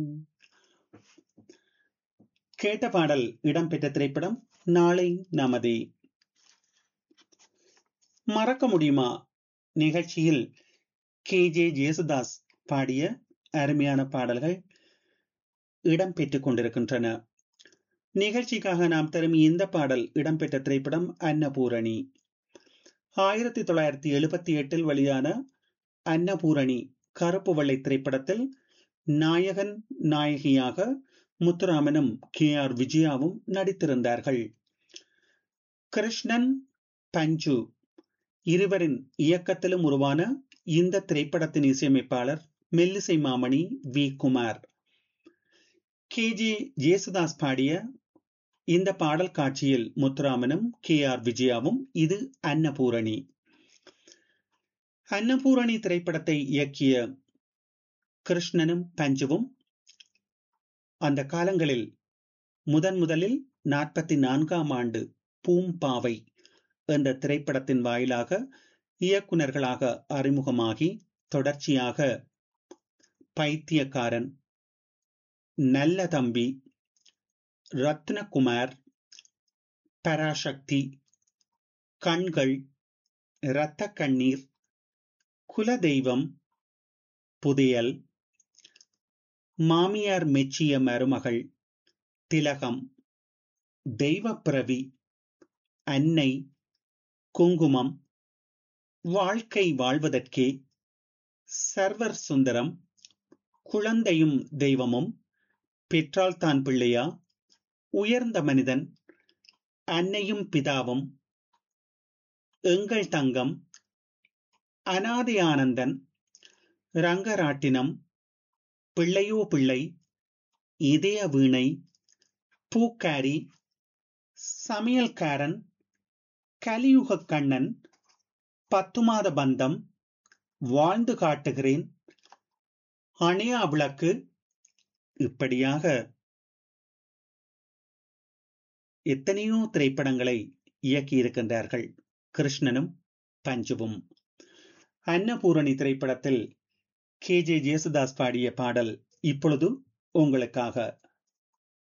கேட்ட பாடல் இடம்பெற்ற திரைப்படம் நாளை நமதே மறக்க முடியுமா நிகழ்ச்சியில் கே ஜே ஜேசுதாஸ் பாடிய அருமையான பாடல்கள் இடம்பெற்றுக் கொண்டிருக்கின்றன நிகழ்ச்சிக்காக நாம் தரும் இந்த பாடல் இடம்பெற்ற திரைப்படம் அன்னபூரணி ஆயிரத்தி தொள்ளாயிரத்தி எழுபத்தி எட்டில் வெளியான அன்னபூரணி கருப்பு வெள்ளை திரைப்படத்தில் நாயகன் நாயகியாக முத்துராமனும் கே ஆர் விஜயாவும் நடித்திருந்தார்கள் கிருஷ்ணன் பஞ்சு இருவரின் இயக்கத்திலும் உருவான இந்த திரைப்படத்தின் இசையமைப்பாளர் மெல்லிசை மாமணி V Kumar K J Jesudas பாடிய இந்த பாடல் காட்சியில் முத்துராமனும் கே ஆர் விஜயாவும் இது அன்னபூரணி அன்னபூரணி திரைப்படத்தை இயக்கிய கிருஷ்ணனும் பஞ்சுவும் அந்த காலங்களில் முதன் முதலில் நாற்பத்தி நான்காம் ஆண்டு பூம்பாவை என்ற திரைப்படத்தின் வாயிலாக இயக்குநர்களாக அறிமுகமாகி தொடர்ச்சியாக பைத்தியக்காரன் நல்ல தம்பி ரத்னகுமார் பராசக்தி கண்கள் இரத்த கண்ணீர் குலதெய்வம் புதையல் மாமியார் மெச்சிய மருமகள் திலகம் தெய்வப்பிரவி அன்னை குங்குமம் வாழ்க்கை வாழ்வதற்கே சர்வர் சுந்தரம் குழந்தையும் தெய்வமும் பெற்றால் தான் பிள்ளையா உயர்ந்த மனிதன் அன்னையும் பிதாவும் எங்கள் தங்கம் அனாதி ஆனந்தன் ரங்கராட்டினம் பிள்ளையோ பிள்ளை இதய வீணை பூக்காரி சமையல்காரன் கலியுக கண்ணன் பத்து மாத பந்தம் வாழ்ந்து காட்டுகிறேன் அணையா விளக்கு இப்படியாக எத்தனையோ திரைப்படங்களை இயக்கியிருக்கின்றார்கள் கிருஷ்ணனும் பஞ்சுவும் அன்னபூரணி திரைப்படத்தில் கே ஜே ஜேசுதாஸ் பாடிய பாடல் இப்பொழுது உங்களுக்காக